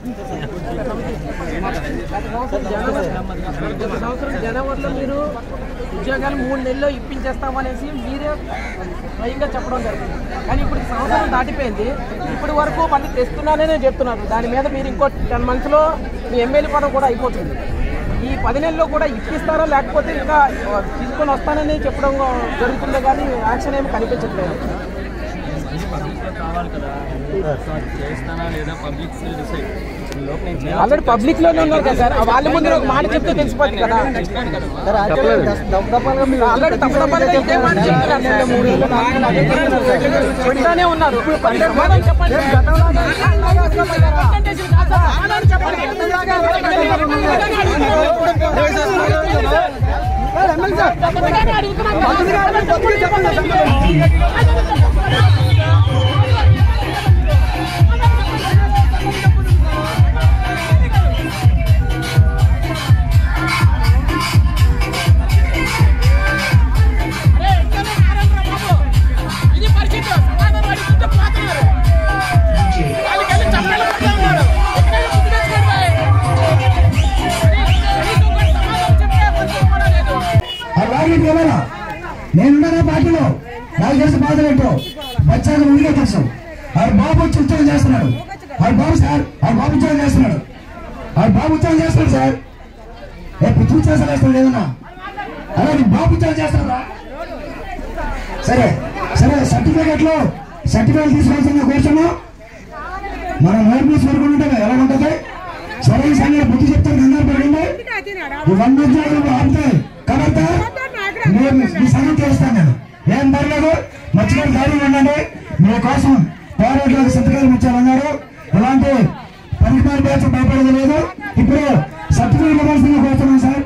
గత సంవత్సరం జనవరిలో మీరు ఉద్యోగాలు మూడు నెలల్లో ఇప్పించేస్తామనేసి మీరే స్వయంగా చెప్పడం జరిగింది కానీ ఇప్పుడు సంవత్సరం దాటిపోయింది ఇప్పటి వరకు మళ్ళీ తెస్తున్నాననే చెప్తున్నారు దాని మీద మీరు ఇంకో టెన్ మంత్స్లో మీ ఎమ్మెల్యే పదవి కూడా అయిపోతుంది ఈ పది నెలల్లో కూడా ఇప్పిస్తారా లేకపోతే ఇంకా తీసుకొని వస్తానని చెప్పడం జరుగుతుందో కానీ యాక్షన్ ఏమి కనిపించట్లేదు కావాలి కదా చేస్తానా లేదా పబ్లిక్ డిసైడ్ లోపు నేను చేయాలి ఆల్రెడీ పబ్లిక్ లోనే ఉన్నారు కదా సార్ వాళ్ళ ముందు ఒక మాట చెప్తే తెలిసిపోతుంది కదా ఆల్రెడీ తప్పదప్పలుగా ఇదే మాట చెప్తున్నారు సార్. మూడు వేలు, నాలుగు వేలు అదే చెప్తున్నారు సార్. వింటానే ఉన్నారు మరి సమాధానం చెప్పండి సమాధానం ఇది పరిస్థితి సమాధానం అడిగితే పోతున్నారు వాళ్ళకి వెళ్ళి చంపాలి కొడుతున్నారు ఎక్కడైనా గుర్తు తెచ్చుకోండి సమాధానం చెప్పే పరిస్థితి కూడా లేదు ఆ రాగి కేవలం నేనున్నా పార్టీలో నాకు తెలిసిన బాధ ఏంటో వచ్చాక ముందుకే తెలుసు ఆ బాబు వచ్చి ఉద్యోగం చేస్తున్నాడు ఆ బాబు సార్ ఆ బాబు ఉద్యోగం చేస్తున్నాడు ఆ బాబు ఉద్యోగం చేస్తున్నాడు సార్ ఏ పిచ్చి చేస్తా వేస్తాడు ఏదన్నా అలా నీ బాబు ఉద్యోగం చేస్తున్నాడా సరే సరే సర్టిఫికెట్లు సర్టిఫికెట్ తీసుకోవాల్సిన కూర్చోను మనం నోటీస్ వరకు ఉంటే ఎలా ఉంటుంది సరైన సంగతి బుద్ధి చెప్తారు కంగారు పడండి ఇవన్నీ ఉద్యోగాలు ఆపుతాయి కాబట్టి నేను మీ సంగతి చేస్తాను నేను ఏం పర్లేదు మర్చిపోయి ధైర్యం ఉండండి మీకోసం పోరాట్లకు సంతకాలు ఇచ్చారన్నారు ఇలాంటి పనికి బ్యాచ్ భయపడేది లేదు ఇప్పుడు సర్టిఫికేట్ ఇవ్వాల్సిందిగా కోరుతున్నాను సార్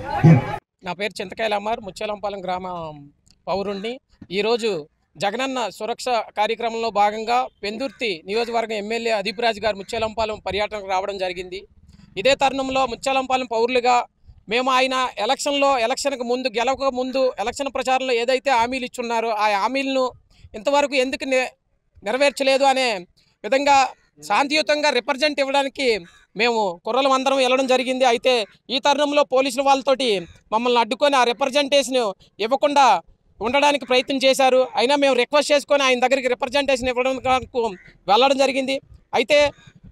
నా పేరు చింతకాయల అమ్మార్ ముచ్చేలంపాలెం గ్రామ పౌరుణ్ణి ఈరోజు జగనన్న సురక్ష కార్యక్రమంలో భాగంగా పెందుర్తి నియోజకవర్గం ఎమ్మెల్యే అదీప్ రాజు గారు ముచ్చేలంపాలెం పర్యటనకు రావడం జరిగింది ఇదే తరుణంలో ముచ్చేలంపాలెం పౌరులుగా మేము ఆయన ఎలక్షన్లో ఎలక్షన్కు ముందు గెలవక ముందు ఎలక్షన్ ప్రచారంలో ఏదైతే హామీలు ఇచ్చున్నారో ఆ హామీలను ఇంతవరకు ఎందుకు నె- నెరవేర్చలేదు అనే విధంగా శాంతియుతంగా రిప్రజెంట్ ఇవ్వడానికి మేము కుర్రలం అందరం వెళ్ళడం జరిగింది అయితే ఈ తరుణంలో పోలీసుల వాళ్ళతోటి మమ్మల్ని అడ్డుకొని ఆ రిప్రజెంటేషన్ ఇవ్వకుండా ఉండడానికి ప్రయత్నం చేశారు అయినా మేము రిక్వెస్ట్ చేసుకొని ఆయన దగ్గరికి రిప్రజెంటేషన్ ఇవ్వడానికి వెళ్ళడం జరిగింది అయితే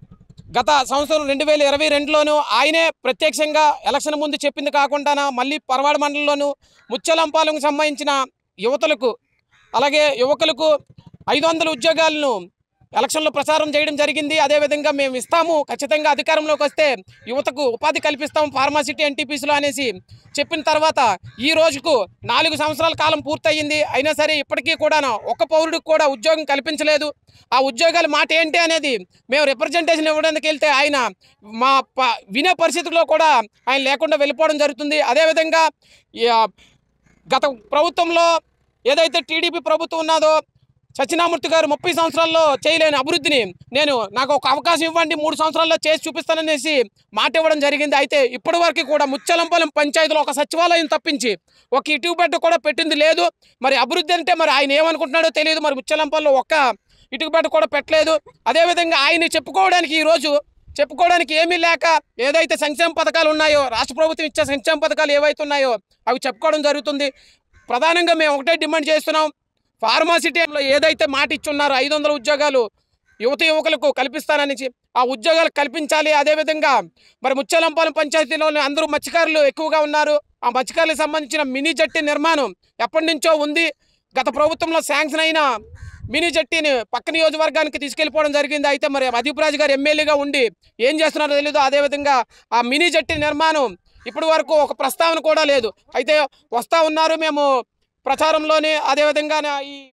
గత సంవత్సరం రెండు వేల ఇరవై రెండులోనూ ఆయనే ప్రత్యక్షంగా ఎలక్షన్ ముందు చెప్పింది కాకుండా మళ్ళీ పరవాడ మండలంలోనూ ముచ్చలంపాలకు సంబంధించిన యువతలకు అలాగే యువకులకు ఐదు వందల ఉద్యోగాలను ఎలక్షన్లో ప్రచారం చేయడం జరిగింది అదేవిధంగా మేము ఇస్తాము ఖచ్చితంగా అధికారంలోకి వస్తే యువతకు ఉపాధి కల్పిస్తాం ఫార్మాసిటీ ఎన్టీపీసీలో అనేసి చెప్పిన తర్వాత ఈ రోజుకు నాలుగు సంవత్సరాల కాలం పూర్తయింది అయినా సరే ఇప్పటికీ కూడా ఒక్క పౌరుడికి కూడా ఉద్యోగం కల్పించలేదు ఆ ఉద్యోగాల మాట ఏంటి అనేది మేము రిప్రజెంటేషన్ ఇవ్వడానికి వెళ్తే ఆయన మా ప వినే పరిస్థితిలో కూడా ఆయన లేకుండా వెళ్ళిపోవడం జరుగుతుంది అదేవిధంగా ఈ, ఆ, గత ప్రభుత్వంలో ఏదైతే టీడీపీ ప్రభుత్వం ఉన్నదో సత్యనామూర్తి గారు ముప్పై సంవత్సరాల్లో చేయలేని అభివృద్ధిని నేను నాకు ఒక అవకాశం ఇవ్వండి మూడు సంవత్సరాల్లో చేసి చూపిస్తాననేసి మాట ఇవ్వడం జరిగింది అయితే ఇప్పటి వరకు కూడా ముచ్చలంపాలెం పంచాయతీలో ఒక సచివాలయం తప్పించి ఒక ఇటుక బెట్ట కూడా పెట్టింది లేదు మరి అభివృద్ధి అంటే మరి ఆయన ఏమనుకుంటున్నాడో తెలియదు మరి ముచ్చలంపాలెంలో ఒక్క ఇటుక బెట్ట కూడా పెట్టలేదు అదేవిధంగా ఆయన చెప్పుకోవడానికి ఈరోజు చెప్పుకోవడానికి ఏమీ లేక ఏదైతే సంక్షేమ పథకాలు ఉన్నాయో రాష్ట్ర ప్రభుత్వం ఇచ్చే సంక్షేమ పథకాలు ఏవైతే ఉన్నాయో అవి చెప్పుకోవడం జరుగుతుంది ప్రధానంగా మేము ఒకటే డిమాండ్ చేస్తున్నాం ఫార్మాసిటీలో ఏదైతే మాట ఇచ్చున్నారో ఐదు వందల ఉద్యోగాలు యువత యువకులకు కల్పిస్తానని చె- ఆ ఉద్యోగాలు కల్పించాలి అదేవిధంగా మరి ముచ్చలంపాలెం పంచాయతీలోని అందరూ మత్స్యకారులు ఎక్కువగా ఉన్నారు ఆ మత్స్యకారులకు సంబంధించిన మినీ జట్టి నిర్మాణం ఎప్పటి నుంచో ఉంది గత ప్రభుత్వంలో శాంక్షన్ అయిన మినీ జట్టిని పక్క నియోజకవర్గానికి తీసుకెళ్ళిపోవడం జరిగింది అయితే మరి అదీప్ రాజు గారు ఎమ్మెల్యేగా ఉండి ఏం చేస్తున్నారో తెలియదు అదేవిధంగా ఆ మినీ జట్టి నిర్మాణం ఇప్పటి వరకు ఒక ప్రస్తావన కూడా లేదు అయితే వస్తా ఉన్నారు మేము ప్రచారంలోనే అదేవిధంగా ఈ